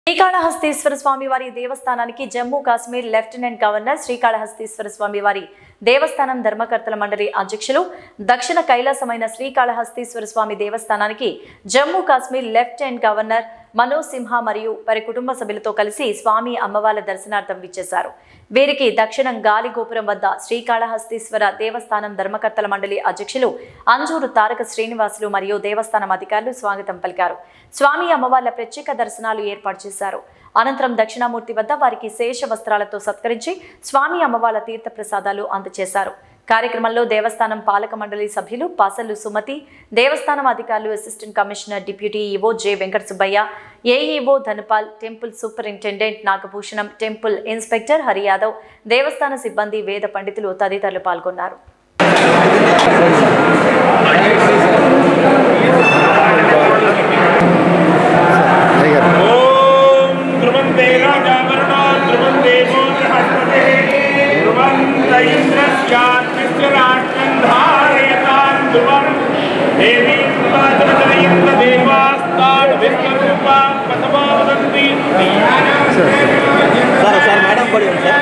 శ్రీకాళహస్తీశ్వర స్వామి వారి దేవస్థానానికి జమ్మూ కాశ్మీర్ లెఫ్టినెంట్ గవర్నర్ శ్రీకాళహస్తీశ్వర స్వామి వారి దేవస్థానం ధర్మకర్తల మండలి అధ్యక్షులు దక్షిణ కైలాసమైన శ్రీకాళహస్తీశ్వర స్వామి దేవస్థానానికి జమ్మూ కాశ్మీర్ లెఫ్టినెంట్ గవర్నర్ మనోజ్ సింహ మరియు వారి కుటుంబ సభ్యులతో కలిసి స్వామి అమ్మవార్ల దర్శనార్థం విచ్చేశారు వీరికి దక్షిణం గాలి గోపురం వద్ద శ్రీకాళహస్తీశ్వర దేవస్థానం ధర్మకర్తల మండలి అధ్యక్షులు అంజూరు తారక శ్రీనివాసులు మరియు దేవస్థానం అధికారులు స్వాగతం పలికారు స్వామి అమ్మవార్ల ప్రత్యేక దర్శనాలు ఏర్పాటు చేశారు అనంతరం దక్షిణామూర్తి వద్ద వారికి శేష వస్త్రాలతో సత్కరించి స్వామి అమ్మవార్ల తీర్థ ప్రసాదాలు అందజేశారు కార్యక్రమంలో దేవస్థానం పాలక మండలి సభ్యులు పాసల్లు సుమతి దేవస్థానం అధికారులు assistant commissioner deputy EO J Venkata Subbaiah AEO Dhanpal temple superintendent Nagabhushanam temple inspector Hari Yadav దేవస్థాన సిబ్బంది వేద పండితులు తదితరులు పాల్గొన్నారు ఓం ధ్రువంతే రాజావరుణో ధ్రువంతే బృహస్పతి ధ్రువంత ఇంద్రశ్చాత్మిశ్చ రాష్ట్రం ధారయతాన్ ధ్రువం దేవీ పాదవదయంత దేవాస్తాన్ విశ్వరూపా పదమా వదంతి సార్ సార్ మేడం పడి ఉంది సార్